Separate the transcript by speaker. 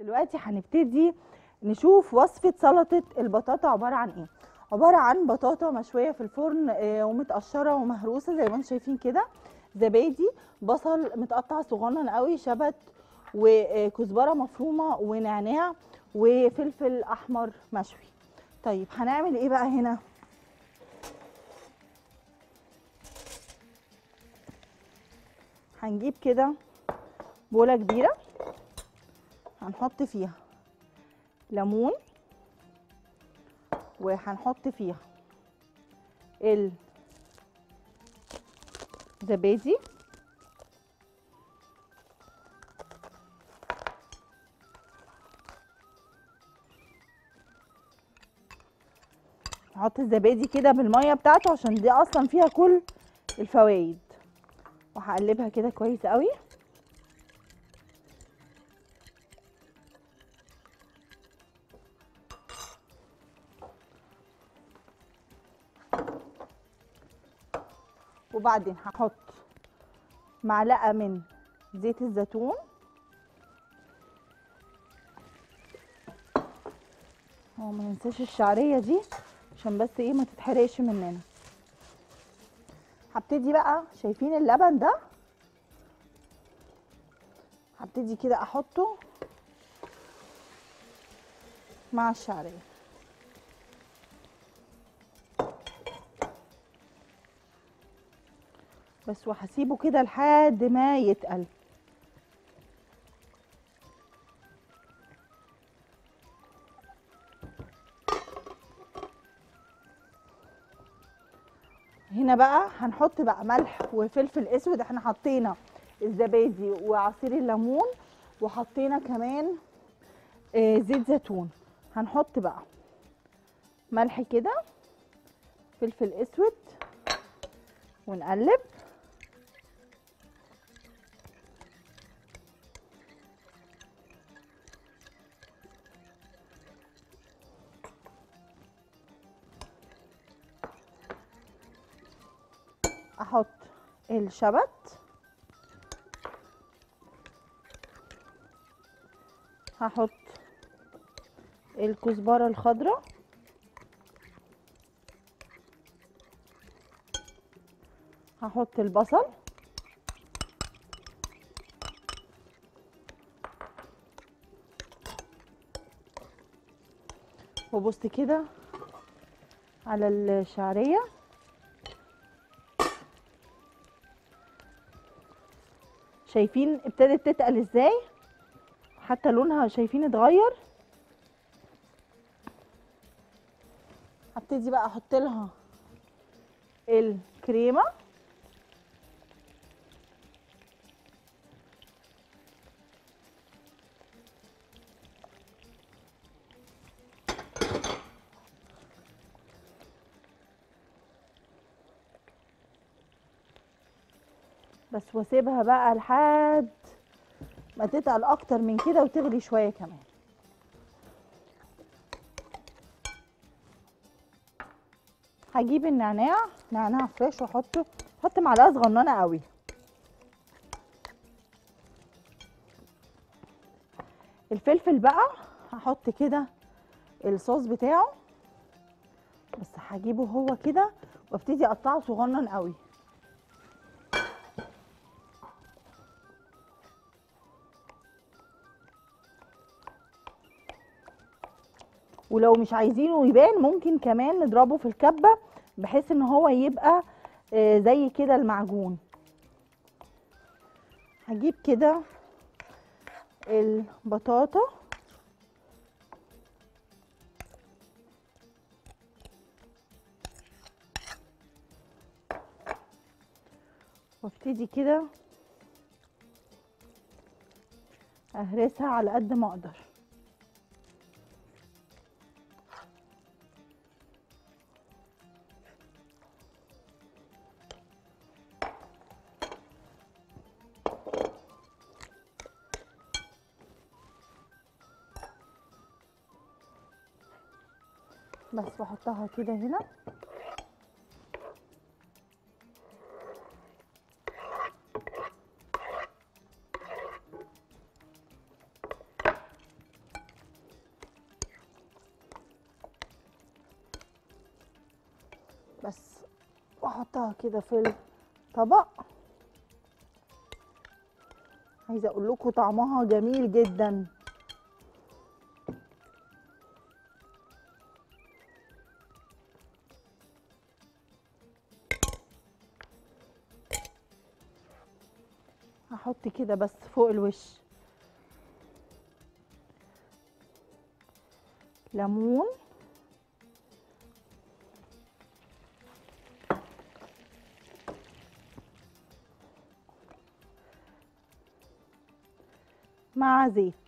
Speaker 1: دلوقتي هنبتدي نشوف وصفة سلطة البطاطا عبارة عن ايه عبارة عن بطاطا مشوية في الفرن آه، ومتقشرة ومهروسة زي ما انتم شايفين كده زبادي بصل متقطع صغنن قوي شبت وكزبرة مفرومة ونعناع وفلفل احمر مشوي طيب هنعمل ايه بقى هنا هنجيب كده بولة كبيرة هنحط فيها ليمون وهنحط فيها الزبادي نحط الزبادي كده بالميه بتاعته عشان دي اصلا فيها كل الفوائد وهقلبها كده كويس قوي وبعدين هحط معلقه من زيت الزيتون هو ما ننساش الشعريه دي عشان بس ايه ما تتحرقش مننا هبتدي بقى شايفين اللبن ده هبتدي كده احطه مع الشعريه بس وهسيبه كده لحد ما يتقل هنا بقى هنحط بقى ملح وفلفل اسود احنا حطينا الزبادي وعصير الليمون وحطينا كمان آه، زيت زيتون هنحط بقى ملح كده فلفل اسود ونقلب احط الشبت هحط الكزبرة الخضراء هحط البصل وبص كده على الشعريه شايفين ابتدت تتقل ازاي حتى لونها شايفين اتغير هبتدي بقى احط لها الكريمه بس واسيبها بقى لحد ما تتقل اكتر من كده وتغلي شويه كمان هجيب النعناع نعناع فريش واحطه احط معلقه صغننه قوي الفلفل بقى هحط كده الصوص بتاعه بس هجيبه هو كده وابتدي اقطعه صغنن قوي ولو مش عايزينه يبان ممكن كمان نضربه في الكبه بحيث ان هو يبقى آه، زي كده المعجون هجيب كده البطاطا وابتدي كده اهرسها على قد ما اقدر بس بحطها كده هنا بس واحطها كده في الطبق عايزه اقول لكم طعمها جميل جدا هحط كده بس فوق الوش ليمون مع زيت